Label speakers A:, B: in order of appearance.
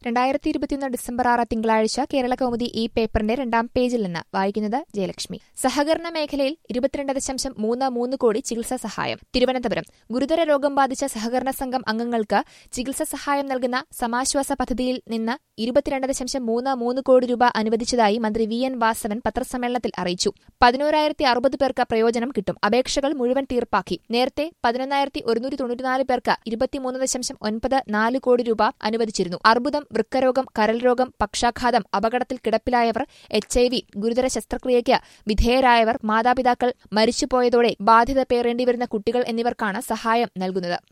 A: രണ്ടായിരത്തി ഇരുപത്തിയൊന്ന് ഡിസംബർ ആറ് തിങ്കളാഴ്ച കേരള കൗമുദി ഈ പേപ്പറിന്റെ രണ്ടാം പേജിൽ നിന്ന് വായിക്കുന്നത് ജയലക്ഷ്മി സഹകരണ മേഖലയിൽ ഇരുപത്തിരണ്ട് ദശാംശം മൂന്ന് മൂന്ന് കോടി ചികിത്സാ സഹായം തിരുവനന്തപുരം ഗുരുതര രോഗം ബാധിച്ച സഹകരണ സംഘം അംഗങ്ങൾക്ക് ചികിത്സാ സഹായം നൽകുന്ന സമാശ്വാസ പദ്ധതിയിൽ നിന്ന് ഇരുപത്തിരണ്ട് ദശാംശം മൂന്ന് മൂന്ന് കോടി രൂപ അനുവദിച്ചതായി മന്ത്രി വി എൻ വാസവൻ പത്രസമ്മേളനത്തിൽ അറിയിച്ചു പതിനോരായിരത്തി അറുപത് പേർക്ക് പ്രയോജനം കിട്ടും അപേക്ഷകൾ മുഴുവൻ തീർപ്പാക്കി നേരത്തെ പതിനൊന്നായിരത്തി ഒരുന്നൂറ്റി തൊണ്ണൂറ്റിനാല് പേർക്ക് ഇരുപത്തിമൂന്ന് ദശാംശം ഒൻപത് നാല് കോടി രൂപ അനുവദിച്ചിരുന്നു അർബുദം വൃക്കരോഗം കരൾ രോഗം പക്ഷാഘാതം അപകടത്തിൽ കിടപ്പിലായവർ എച്ച് ഐ വി ഗുരുതര ശസ്ത്രക്രിയയ്ക്ക് വിധേയരായവർ മാതാപിതാക്കൾ മരിച്ചുപോയതോടെ ബാധ്യത പേറേണ്ടിവരുന്ന കുട്ടികൾ എന്നിവർക്കാണ് സഹായം നൽകുന്നത്